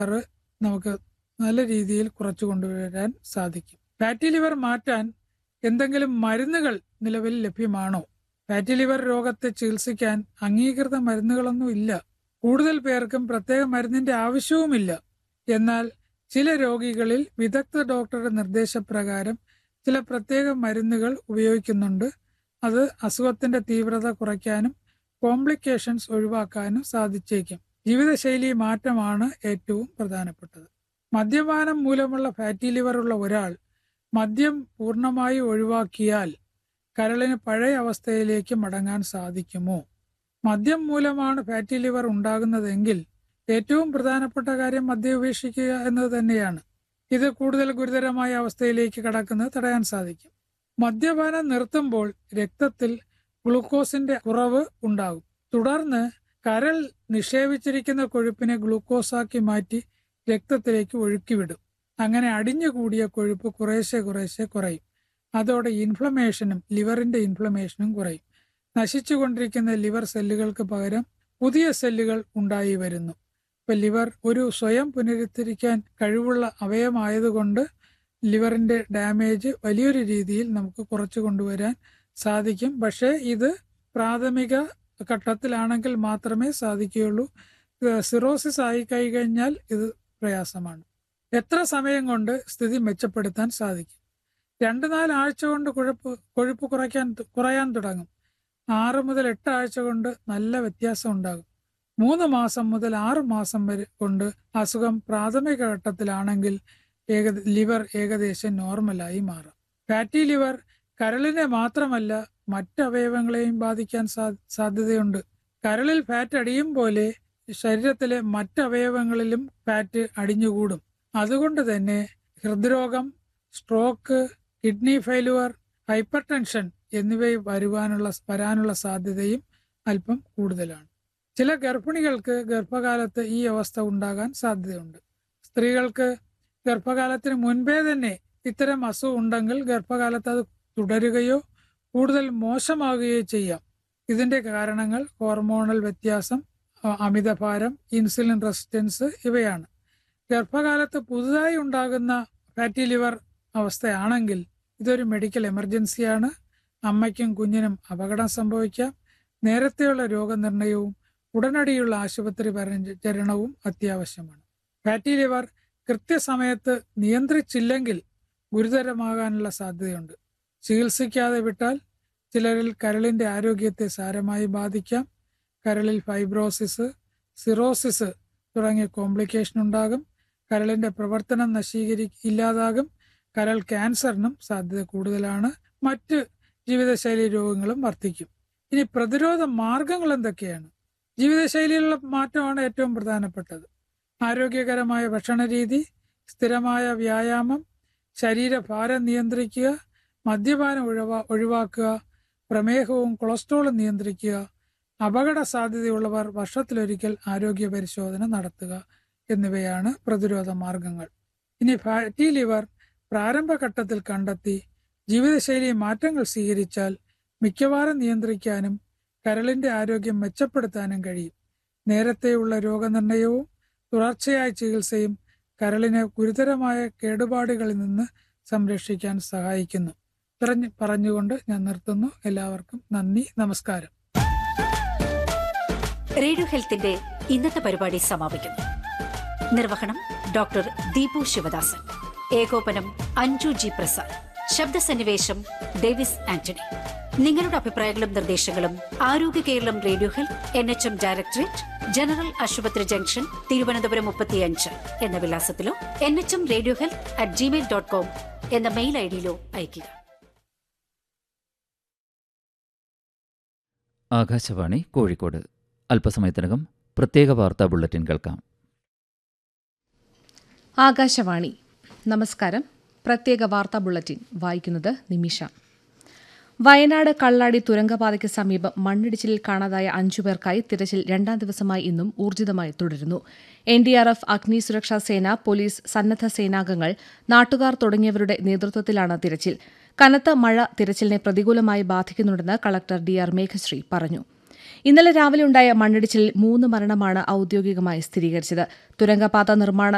നമുക്ക് നല്ല രീതിയിൽ കുറച്ചു കൊണ്ടുവരാൻ സാധിക്കും ഫാറ്റി ലിവർ മാറ്റാൻ എന്തെങ്കിലും മരുന്നുകൾ നിലവിൽ ലഭ്യമാണോ ഫാറ്റി ലിവർ രോഗത്തെ ചികിത്സിക്കാൻ അംഗീകൃത മരുന്നുകളൊന്നും ഇല്ല കൂടുതൽ പേർക്കും പ്രത്യേക മരുന്നിന്റെ ആവശ്യവുമില്ല എന്നാൽ ചില രോഗികളിൽ വിദഗ്ധ ഡോക്ടറുടെ നിർദ്ദേശപ്രകാരം ചില പ്രത്യേക മരുന്നുകൾ ഉപയോഗിക്കുന്നുണ്ട് അത് അസുഖത്തിന്റെ തീവ്രത കുറയ്ക്കാനും കോംപ്ലിക്കേഷൻസ് ഒഴിവാക്കാനും സാധിച്ചേക്കും ജീവിതശൈലി മാറ്റമാണ് ഏറ്റവും പ്രധാനപ്പെട്ടത് മദ്യപാനം മൂലമുള്ള ഫാറ്റി ലിവർ ഉള്ള ഒരാൾ മദ്യം പൂർണ്ണമായി ഒഴിവാക്കിയാൽ കരളിന് പഴയ അവസ്ഥയിലേക്ക് മടങ്ങാൻ സാധിക്കുമോ മദ്യം മൂലമാണ് ഫാറ്റി ലിവർ ഉണ്ടാകുന്നതെങ്കിൽ ഏറ്റവും പ്രധാനപ്പെട്ട കാര്യം മദ്യം ഉപേക്ഷിക്കുക എന്നത് തന്നെയാണ് ഇത് കൂടുതൽ ഗുരുതരമായ അവസ്ഥയിലേക്ക് കടക്കുന്നത് തടയാൻ സാധിക്കും മദ്യപാനം നിർത്തുമ്പോൾ രക്തത്തിൽ ഗ്ലൂക്കോസിന്റെ കുറവ് ഉണ്ടാകും തുടർന്ന് കരൾ നിക്ഷേപിച്ചിരിക്കുന്ന കൊഴുപ്പിനെ ഗ്ലൂക്കോസാക്കി മാറ്റി രക്തത്തിലേക്ക് ഒഴുക്കിവിടും അങ്ങനെ അടിഞ്ഞുകൂടിയ കൊഴുപ്പ് കുറേശ്ശെ കുറേശ്ശെ കുറയും അതോടെ ഇൻഫ്ലമേഷനും ലിവറിന്റെ ഇൻഫ്ലമേഷനും കുറയും നശിച്ചുകൊണ്ടിരിക്കുന്ന ലിവർ സെല്ലുകൾക്ക് പകരം പുതിയ സെല്ലുകൾ ഉണ്ടായി വരുന്നു ഇപ്പൊ ലിവർ ഒരു സ്വയം പുനരുദ്ധരിക്കാൻ കഴിവുള്ള അവയമായതുകൊണ്ട് ലിവറിന്റെ ഡാമേജ് വലിയൊരു രീതിയിൽ നമുക്ക് കുറച്ചു കൊണ്ടുവരാൻ സാധിക്കും പക്ഷേ ഇത് പ്രാഥമിക ഘട്ടത്തിലാണെങ്കിൽ മാത്രമേ സാധിക്കുകയുള്ളൂ സിറോസിസ് ആയി കഴിഞ്ഞാൽ ഇത് പ്രയാസമാണ് എത്ര സമയം കൊണ്ട് സ്ഥിതി മെച്ചപ്പെടുത്താൻ സാധിക്കും രണ്ട് നാല് ആഴ്ച കൊണ്ട് കുഴപ്പ് കൊഴുപ്പ് കുറയ്ക്കാൻ കുറയാൻ തുടങ്ങും ആറ് മുതൽ എട്ട് ആഴ്ച കൊണ്ട് നല്ല വ്യത്യാസം ഉണ്ടാകും മൂന്ന് മാസം മുതൽ ആറ് മാസം വരെ കൊണ്ട് അസുഖം പ്രാഥമിക ഘട്ടത്തിലാണെങ്കിൽ ഏക ലിവർ ഏകദേശം നോർമലായി മാറാം ഫാറ്റി ലിവർ കരളിനെ മാത്രമല്ല മറ്റ് അവയവങ്ങളെയും ബാധിക്കാൻ സാധ്യതയുണ്ട് കരളിൽ ഫാറ്റ് അടിയും പോലെ ശരീരത്തിലെ മറ്റ് അവയവങ്ങളിലും ഫാറ്റ് അടിഞ്ഞുകൂടും അതുകൊണ്ട് തന്നെ ഹൃദ്രോഗം stroke kidney failure hypertension എന്നിവ വരുവാനുള്ള വരാനുള്ള സാധ്യതയും അല്പം കൂടുതലാണ് ചില ഗർഭിണികൾക്ക് ഗർഭകാലത്ത് ഈ അവസ്ഥ ഉണ്ടാകാൻ സാധ്യതയുണ്ട് സ്ത്രീകൾക്ക് ഗർഭകാലത്തിന് മുൻപേ തന്നെ ഇത്തരം അസുഖം ഉണ്ടെങ്കിൽ ഗർഭകാലത്ത് അത് തുടരുകയോ കൂടുതൽ മോശമാകുകയോ ചെയ്യാം ഇതിന്റെ കാരണങ്ങൾ ഹോർമോണൽ വ്യത്യാസം അമിതഭാരം ഇൻസുലിൻ റെസിസ്റ്റൻസ് ഇവയാണ് ഗർഭകാലത്ത് പുതുതായി ഉണ്ടാകുന്ന ഫാറ്റി ലിവർ അവസ്ഥയാണെങ്കിൽ ഇതൊരു മെഡിക്കൽ എമർജൻസിയാണ് അമ്മയ്ക്കും കുഞ്ഞിനും അപകടം സംഭവിക്കാം നേരത്തെയുള്ള രോഗനിർണയവും ഉടനടിയുള്ള ആശുപത്രി പരിചരണവും അത്യാവശ്യമാണ് ഫാറ്റി ലിവർ കൃത്യസമയത്ത് നിയന്ത്രിച്ചില്ലെങ്കിൽ ഗുരുതരമാകാനുള്ള സാധ്യതയുണ്ട് ചികിത്സിക്കാതെ വിട്ടാൽ ചിലരിൽ കരളിന്റെ ആരോഗ്യത്തെ സാരമായി ബാധിക്കാം കരളിൽ ഫൈബ്രോസിസ് സിറോസിസ് തുടങ്ങിയ കോംപ്ലിക്കേഷൻ ഉണ്ടാകും കരളിന്റെ പ്രവർത്തനം നശീകരി ഇല്ലാതാകും കരൾ ക്യാൻസറിനും സാധ്യത കൂടുതലാണ് മറ്റ് ജീവിതശൈലി രോഗങ്ങളും വർദ്ധിക്കും ഇനി പ്രതിരോധ മാർഗങ്ങൾ എന്തൊക്കെയാണ് ജീവിതശൈലിയിലുള്ള മാറ്റമാണ് ഏറ്റവും പ്രധാനപ്പെട്ടത് ആരോഗ്യകരമായ ഭക്ഷണരീതി സ്ഥിരമായ വ്യായാമം ശരീരഭാരം നിയന്ത്രിക്കുക മദ്യപാനം ഒഴിവാ ഒഴിവാക്കുക പ്രമേഹവും കൊളസ്ട്രോളും നിയന്ത്രിക്കുക അപകട സാധ്യതയുള്ളവർ വർഷത്തിലൊരിക്കൽ ആരോഗ്യ പരിശോധന നടത്തുക എന്നിവയാണ് പ്രതിരോധ മാർഗങ്ങൾ ഇനി ഫാറ്റി ലിവർ പ്രാരംഭഘട്ടത്തിൽ കണ്ടെത്തി ജീവിതശൈലി മാറ്റങ്ങൾ സ്വീകരിച്ചാൽ മിക്കവാറും നിയന്ത്രിക്കാനും കരളിന്റെ ആരോഗ്യം മെച്ചപ്പെടുത്താനും കഴിയും നേരത്തെയുള്ള രോഗനിർണയവും തുടർച്ചയായ ചികിത്സയും കരളിനെ ഗുരുതരമായ കേടുപാടുകളിൽ നിന്ന് സംരക്ഷിക്കാൻ സഹായിക്കുന്നു ഇത്രഞ്ഞ് പറഞ്ഞുകൊണ്ട് ഞാൻ നിർത്തുന്നു എല്ലാവർക്കും നന്ദി നമസ്കാരം റേഡിയോ ഹെൽത്തിന്റെ ഇന്നത്തെ പരിപാടി സമാപിക്കുന്നു നിർവഹണം ഡോക്ടർ ദീപു ശിവദാസൻ ഏകോപനം അഞ്ജു ജി പ്രസാദ് ശബ്ദസന്നിവേശം ഡേവിസ് ആന്റണി നിങ്ങളുടെ അഭിപ്രായങ്ങളും നിർദ്ദേശങ്ങളും Arogya Keralam radio health N H M directorate general ആശുപത്രി ജംഗ്ഷൻ തിരുവനന്തപുരം മുപ്പത്തിയഞ്ച് എന്ന വിലാസത്തിലോ N H M radio health at Gmail dot com എന്ന മെയിൽ ഐ ഡിയിലോ അയയ്ക്കുക ആകാശവാണി കോഴിക്കോട് അല്പസമയത്തിനകം പ്രത്യേക വാർത്താ ബുള്ളറ്റിൻ കേൾക്കാം ആകാശവാണി നമസ്കാരം പ്രത്യേക വാർത്താ ബുള്ളറ്റിൻ വായിക്കുന്നത് നിമിഷ വയനാട് കള്ളാടി തുരങ്കപാതയ്ക്ക് സമീപം മണ്ണിടിച്ചിലിൽ കാണാതായ അഞ്ചുപേർക്കായി തിരച്ചിൽ രണ്ടാം ദിവസമായി ഇന്നും ഊർജിതമായി തുടരുന്നു എൻ ഡി ആർ എഫ് അഗ്നി സുരക്ഷാ സേന പോലീസ് സന്നദ്ധ സേനാംഗങ്ങൾ നാട്ടുകാർ തുടങ്ങിയവരുടെ നേതൃത്വത്തിലാണ് തിരച്ചിൽ കനത്ത മഴ തിരച്ചിലിനെ പ്രതികൂലമായി ബാധിക്കുന്നുണ്ടെന്ന് കളക്ടർ ഡി ആർ മേഘശ്രീ പറഞ്ഞു ഇന്നലെ രാവിലെ ഉണ്ടായ മണ്ണിടിച്ചിലിൽ മൂന്ന് മരണമാണ് ഔദ്യോഗികമായി സ്ഥിരീകരിച്ചത് തുരങ്കപാത നിർമ്മാണ